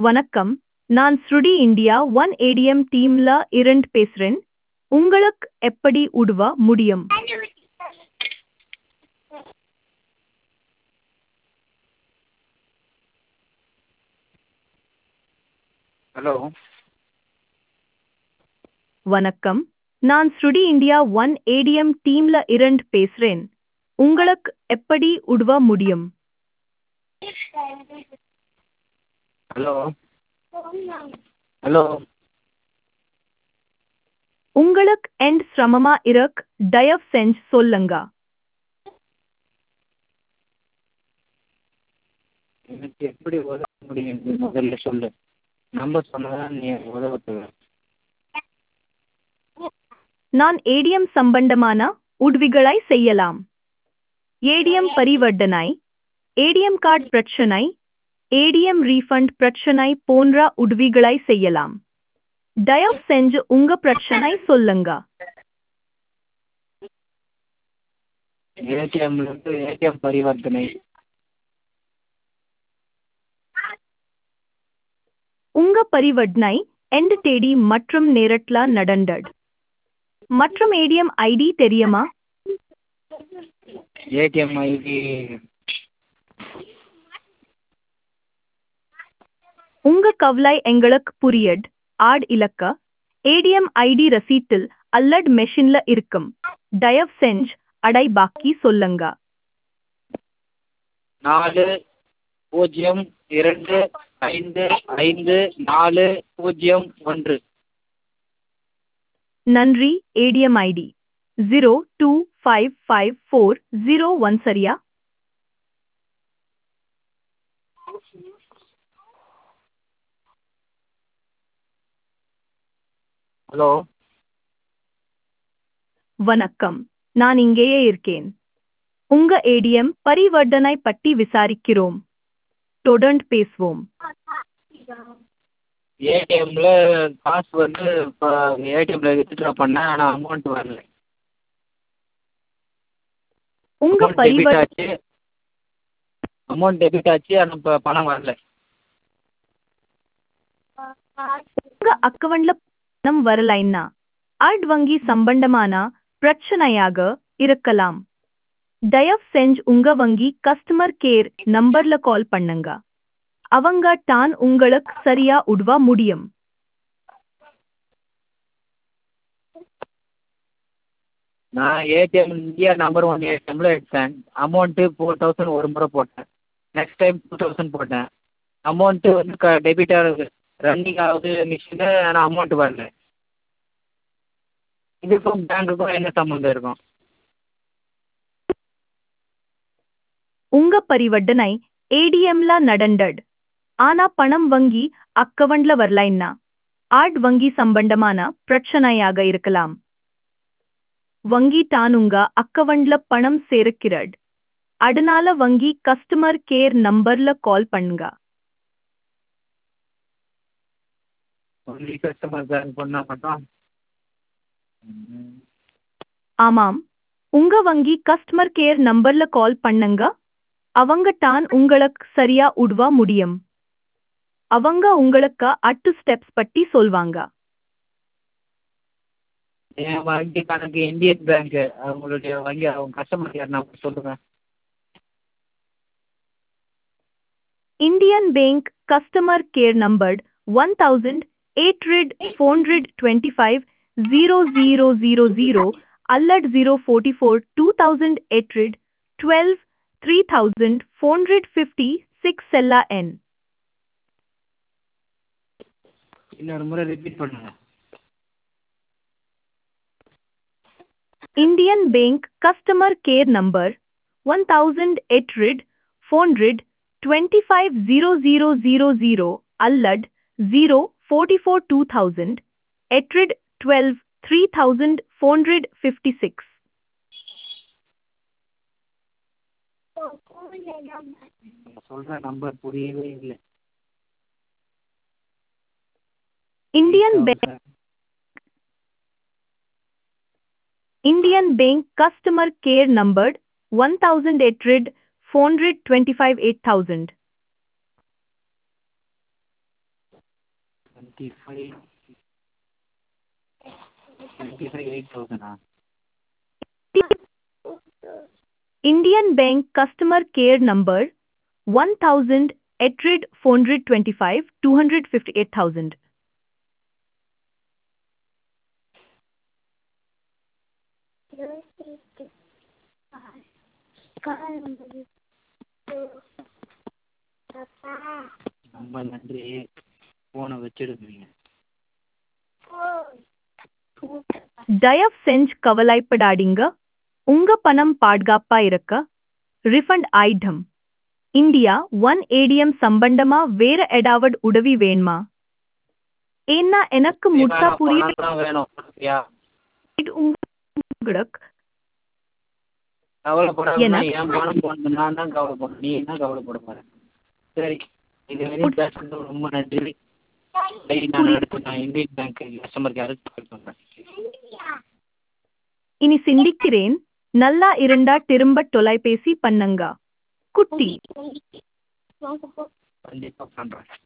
வணக்கம் நான் ஸ்ருடி இந்தியா ஒன் ஏடிஎம் டீம்ல இருந்து பேசுறேன் உங்களுக்கு எப்படி உதவ முடியும் ஹலோ வணக்கம் நான் ஸ்ருடி இந்தியா ஒன் ஏடிஎம் டீம்ல இருந்து பேசுறேன் உங்களுக்கு எப்படி உதவ முடியும் ஹலோ ஹலோ உங்களுக்கு எண்ட் சிரமமா இருக்கு தயவு செஞ்சு சொல்லுங்க எனக்கு எப்படி உதவ முடியும் நீ முதல்ல சொல்லு நம்பர் சொன்னதான் நீ உதவ நான் ஏடிஎம் சம்பந்தமான உதவிகளை செய்யலாம் ஏடிஎம் பரிவர்த்தனை ஏடிஎம் கார்டு பிரச்சனை ஏடிஎம் ரீஃபண்ட் பிரச்சனை போன்ற உதவிகளை செய்யலாம் தயவு செஞ்சு உங்க பிரச்சனை சொல்லுங்க ஏடிஎம்லேருந்து ஏடிஎம் பரிவர்த்தனை உங்க பரிவர்த்தனை எந்த தேதி மற்றும் நேரத்துல நடந்தது மற்றும் ஏடிஎம் ஐடி தெரியுமா ஏடிஎம் ஐடி உங்க கவலை எங்களுக்கு புரியட் ஆட் இலக்க ஏடிஎம் ஐடி ரசீட்டில் அல்லட் மெஷின்ல இருக்கும் தயவு செஞ்சு அடை பாக்கி சொல்லுங்க நாலு பூஜ்ஜியம் இரண்டு ஐந்து ஐந்து நாலு பூஜ்ஜியம் ஒன்று நன்றி ATM ID zero two five five four zero one சரியா ஹலோ வணக்கம் நான் இங்கேயே இருக்கேன் உங்க ஏடிஎம் பரிவர்த்தனை பற்றி விசாரிக்கிறோம் தொடர்ந்து பேசுவோம் ஏடிஎம்ல காசு வந்து இப்போ ஏடிஎம்ல வித்ட்ரா பண்ணேன் ஆனால் அமௌண்ட் வரல உங்க அமௌண்ட் டெபிட் பரிவர் ஆச்சு அமௌண்ட் டெபிட் ஆச்சு ஆனால் இப்போ பணம் வரல உங்க அக்கவுண்ட்ல பணம் வரலைன்னா ஆட் வங்கி சம்பந்தமான பிரச்சனையாக இருக்கலாம் தயவு செஞ்சு உங்க வங்கி கஸ்டமர் கேர் நம்பர்ல கால் பண்ணுங்க அவங்க தான் உங்களுக்கு சரியா உதவ முடியும் நான் ஏடிஎம் இந்தியா நம்பர் ஒன் ஏடிஎம்ல எடுத்தேன் அமௌண்ட்டு ஃபோர் தௌசண்ட் ஒரு முறை போட்டேன் நெக்ஸ்ட் டைம் டூ தௌசண்ட் போட்டேன் அமௌண்ட்டு வந்து க டெபிட் ஆகுது ரன்னிங் ஆகுது மிஷினு ஆனால் அமௌண்ட் வரல இதுக்கும் பேங்க்குக்கும் என்ன சம்மந்தம் இருக்கும் உங்க பரிவர்த்தனை ஏடிஎம்ல நடந்தது ஆனா பணம் வங்கி அக்கவுண்ட்ல வரலைன்னா ஆட் வங்கி சம்பந்தமான பிரச்சனையாக இருக்கலாம் வங்கி தான் உங்க அக்கவுண்ட்ல பணம் சேர்க்கிறது அதனால வங்கி கஸ்டமர் கேர் நம்பர்ல கால் பண்ணுங்க ஒன்லி கஸ்டமர் பேங்க் பண்ணால் மட்டும் ம். ஆமாம் உங்க வங்கி கஸ்டமர் கேர் நம்பர்ல கால் பண்ணுங்க அவங்க தான் உங்களுக்கு சரியா உதவ முடியும் அவங்க உங்களுக்கு அட்டு ஸ்டெப்ஸ் பத்தி சொல்வாங்க என் வங்கி கணக்கு இந்தியன் பேங்க்கு அவங்களுடைய வங்கி அவங்க கஸ்டமர் கேர் நம்பர் சொல்லுங்கள் Indian Bank customer care number 1800-425-0000 அல்லட் 044 2008 12 3456 செல்லா எண் இன்னொரு முறை ரிப்பீட் பண்ணுங்க Indian Bank customer care number 1800-425-0000 அல்லட் 044 2000 8 12 3456 நீங்க சொல்ற நம்பர் புரியவே இல்லை Indian Bank Indian Bank customer care number 1800 425 8000 twenty five twenty five eight தௌசண்டா Indian Bank customer care number 1000 800 425 258,000. ரொம்ப நன்றி ஃபோனை வச்சிடுங்க தயவு செஞ்சு கவலைப்படாதீங்க உங்க பணம் பாதுகாப்பா இருக்க ரிஃபண்ட் ஆயிடும் இந்தியா ஒன் ஏடிஎம் சம்பந்தமா வேற ஏதாவது உதவி வேணுமா ஏன்னா எனக்கு முட்டா புரியுது பணம் தான் வேணும் யா உங்களுக்கு கவலைப்படாத எனக்கு- என் பணம் போனது நான் தான் கவலைப்படணும் நீ என்ன கவலைப்பட போற சரி இது வரையும் பேசுறது ரொம்ப நன்றி சரி, நான் அடுத்து நான் இந்தியன் பேங்க் கஸ்டமர் கேருக்கு கால் பண்ணுறேன் இனி சிந்திக்கிறேன் நல்லா இருந்தா திரும்ப தொலைபேசி பண்ணுங்க குட்டி கண்டிப்பாக பண்ணுறேன்